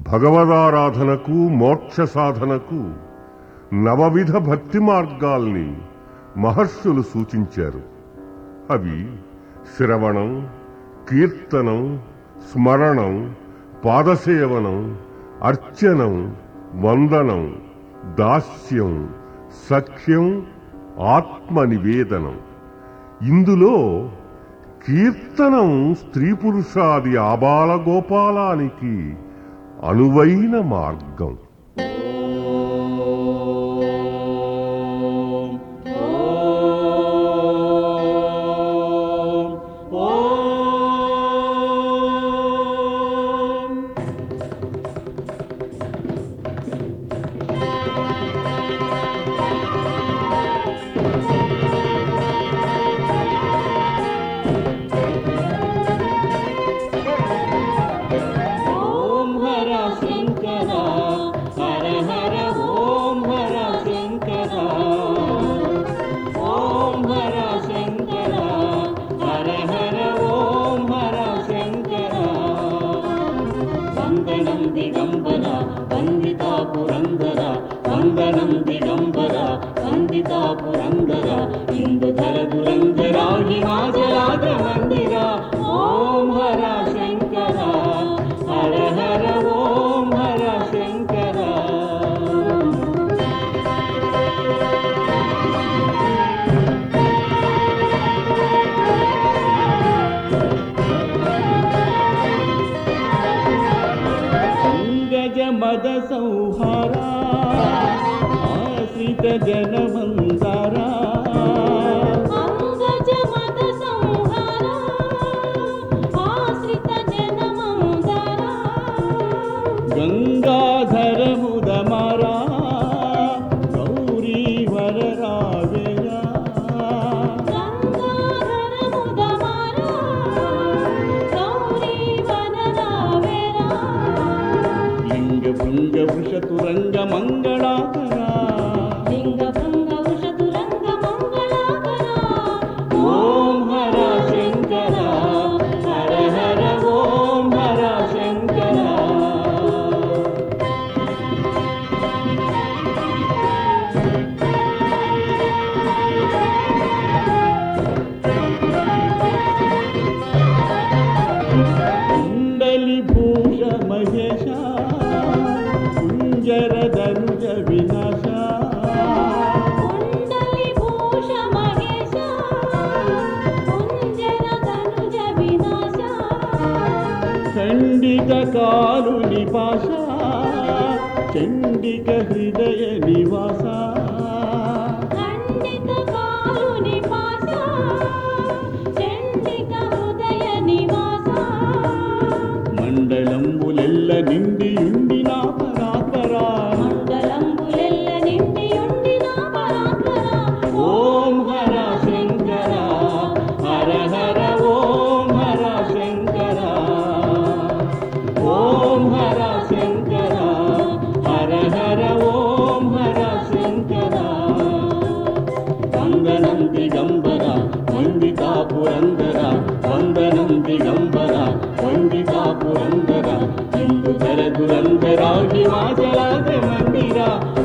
భగవదారాధనకు మోక్ష సాధనకు నవవిధ భక్తి మార్గాల్ని మహర్షులు సూచించారు అవి శ్రవణం కీర్తనం స్మరణం పాదసేవనం అర్చనం వందనం దాస్యం సఖ్యం ఆత్మ నివేదనం ఇందులో కీర్తనం స్త్రీ పురుషాది ఆబాల గోపాలానికి అనువైన మార్గం ఓం హర శంకర హర హర ఓం హర శంకర ఓం హర శంకర హర హర ఓం హర శంకర వందనం దిగంబర వందితా పురందర వందనం దిగంబర వందితా పురందర ఇందుధర దురందర హిమాచలాద మందిర ఓం హర శంకర హర హర ఓం హర శంకర గజ మద సంహార ఆశ్రిత జనమందారా అంగజ మద సంహార ఆశ్రిత జనమందర గంగాధర ముదమారా గౌరీ వర రావేరా గంగాధర ముదమార గౌరీ వనరావేరా లింగ భృంగ వృషతురంగ మంగళాకరా లింగ భంగ ఉషతురంగ మంగళాకర ఓం హర శంకర హర హర ఓం హర శంకర కుండలి భూష మహేశ కుంజర ధనుజ వినాశ కుండలి భూష మహేశ కుంజర తనుజ వినాశ ఖండిత కాలు నిపాశ చండిక హృదయ నివాస ఖండిత కాలుని పాస చండిక హృదయ నివాస మండలంబులెల్ల నిండియుండి నా పరాపరా మండలంబులెల్ల నిండియుండిన పరాత్పర ఓం హర శంకర హర హర ఓం హర శంకర ఓం హర శంకర హర హర ఓం హర శంకర వందనం దిగంబర వందితా పురందర వందనం దిగంబర వందితా పురందర ఇందు ధర దురందర హిమాచలాద మందిర